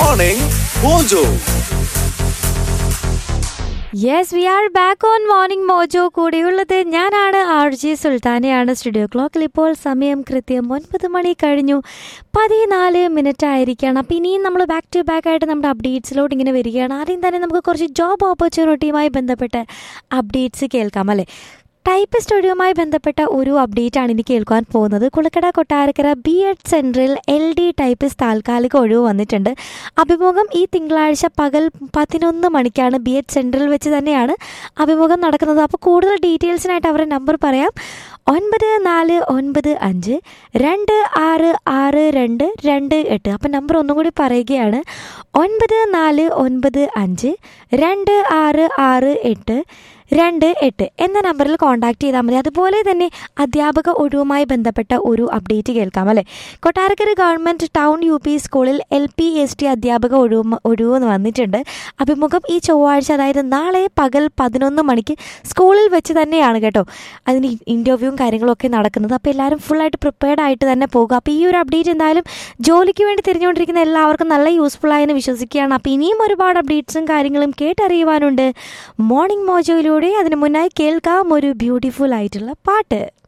Morning Mojo. Yes we are back on morning mojo കൂടെയുള്ളത് ഞാനാണ് R G സുൽത്താനയാണ് studio ക്ലോക്കിൽ ഇപ്പോൾ സമയം കൃത്യം ഒൻപത് മണി കഴിഞ്ഞു പതിനാല് മിനിറ്റ് ആയിരിക്കണം അപ്പോൾ ഇനിയും നമ്മൾ ബാക്ക് ടു ബാക്ക് ആയിട്ട് നമ്മുടെ അപ്ഡേറ്റ്സിലോട്ട് ഇങ്ങനെ വരികയാണ് ആദ്യം തന്നെ നമുക്ക് കുറച്ച് ജോബ് ഓപ്പർച്യൂണിറ്റിയുമായി ബന്ധപ്പെട്ട് അപ്ഡേറ്റ്സ് കേൾക്കാം അല്ലേ ടൈപ്പിസ്റ്റ് ഒഴിവുമായി ബന്ധപ്പെട്ട ഒരു അപ്ഡേറ്റ് ആണ് ഇനി കേൾക്കാൻ പോകുന്നത് കുളക്കട കൊട്ടാരക്കര ബി എഡ് സെൻറ്ററിൽ എൽ ഡി ടൈപ്പിസ്റ്റ് താൽക്കാലിക ഒഴിവ് വന്നിട്ടുണ്ട് അഭിമുഖം ഈ തിങ്കളാഴ്ച പകൽ പതിനൊന്ന് മണിക്കാണ് ബി എഡ് സെൻറ്ററിൽ വെച്ച് തന്നെയാണ് അഭിമുഖം നടക്കുന്നത് അപ്പോൾ കൂടുതൽ ഡീറ്റെയിൽസിനായിട്ട് അവരുടെ നമ്പർ പറയാം ഒൻപത് നാല് ഒൻപത് അഞ്ച് രണ്ട് ആറ് ആറ് രണ്ട് രണ്ട് എട്ട് അപ്പം നമ്പർ ഒന്നും കൂടി പറയുകയാണ് ഒൻപത് നാല് ഒൻപത് അഞ്ച് രണ്ട് ആറ് ആറ് എട്ട് രണ്ട് എട്ട് എന്ന നമ്പറിൽ കോൺടാക്ട് ചെയ്താൽ മതി അതുപോലെ തന്നെ അധ്യാപക ഒഴിവുമായി ബന്ധപ്പെട്ട ഒരു അപ്ഡേറ്റ് കേൾക്കാം അല്ലേ Kottarakkara government town U P സ്കൂളിൽ എൽ പി എസ് ടി അധ്യാപക ഒഴിവ് ഒഴിവ് വന്നിട്ടുണ്ട് അഭിമുഖം ഈ ചൊവ്വാഴ്ച അതായത് നാളെ പകൽ പതിനൊന്ന് മണിക്ക് സ്കൂളിൽ വെച്ച് തന്നെയാണ് കേട്ടോ അതിന് ഇൻ്റർവ്യൂവും കാര്യങ്ങളൊക്കെ നടക്കുന്നത് അപ്പോൾ എല്ലാവരും ഫുള്ളായിട്ട് പ്രിപ്പയർഡ് ആയിട്ട് തന്നെ പോകുക അപ്പോൾ ഈ ഒരു അപ്ഡേറ്റ് എന്തായാലും ജോലിക്ക് വേണ്ടി തിരിഞ്ഞുകൊണ്ടിരിക്കുന്ന എല്ലാവർക്കും നല്ല യൂസ്ഫുൾ ആയെന്ന് വിശ്വസിക്കുകയാണ് അപ്പോൾ ഇനിയും ഒരുപാട് അപ്ഡേറ്റ്സും കാര്യങ്ങളും കേട്ടറിയുവാനുണ്ട് മോർണിംഗ് മോജോയിലൂടെ അതിന് മുന്നായി കേൾക്കാം ഒരു ബ്യൂട്ടിഫുൾ ആയിട്ടുള്ള പാട്ട്